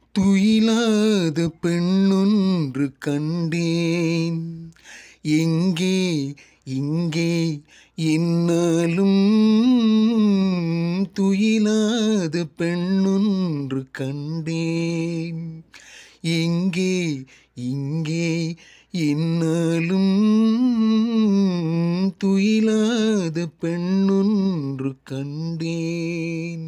துயிலாத பெண்ணொன்று கண்டேன் எங்கே இங்கே என்னாலும் துயிலாத பெண்ணொன்று கண்டேன் எங்கே இங்கே என்னாலும் துயிலாத பெண்ணொன்று கண்டேன்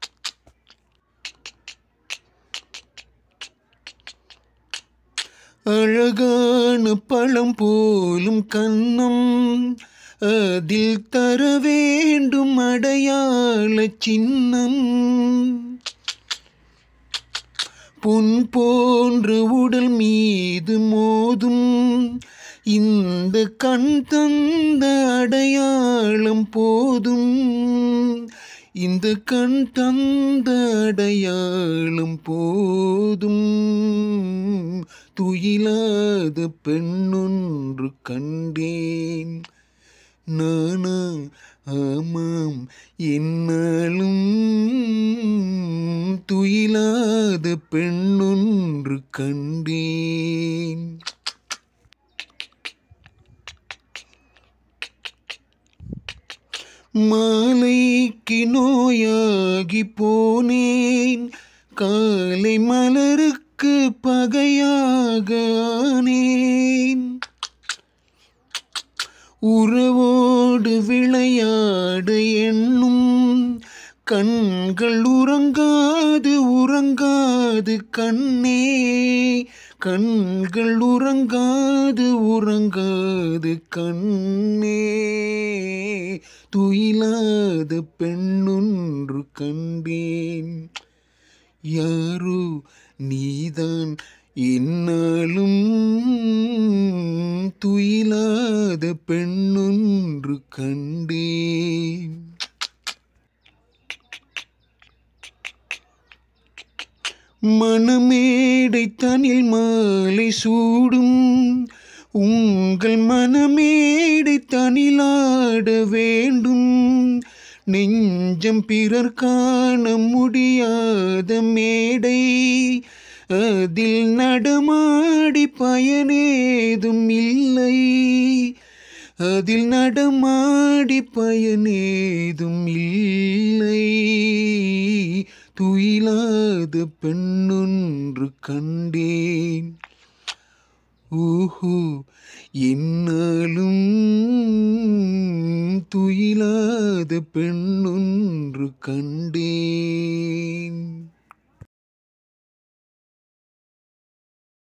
அழகான பழம் போலும் கன்னம் அதில் தர வேண்டும் அடையாள சின்னம் பொன் போன்ற உடல் மீது மோதும் இந்த கண் தந்த அடையாளம் போதும் இந்த கண் தந்த அடையாளம் போதும் துயிலாத பெண்ணொன்று கண்டேன் நானா ஆமாம் என்னாலும் துயிலாத பெண்ணொன்று கண்டேன் மாலைக்கு நோயாகி போனேன் காலை மலருக்கு பகையாக ஆனேன் உறவோடு விளையாட எண்ணும் கண்கள் உறங்காது உறங்காது கண்ணே கண்கள் உறங்காது உறங்காது கண்ணே துயிலாத பெண்ணொன்று கண்டேன் யாரோ நீதான் என்னாலும் துயிலாத பெண்ணொன்று கண்டேன் மணமேடை தனில் மாலை சூடும் உங்கள் மனமேடை தனிலாட வேண்டும் நெஞ்சம் பிறர் காண முடியாத மேடை அதில் நடமாடி பயனேதும் இல்லை அதில் நடமாடி பயனேதும் இல்லை துயிலாத பெண்ணொன்று கண்டேன் ஓஹோ என்னாலும் துயிலாத பெண்ணொன்று கண்டேன்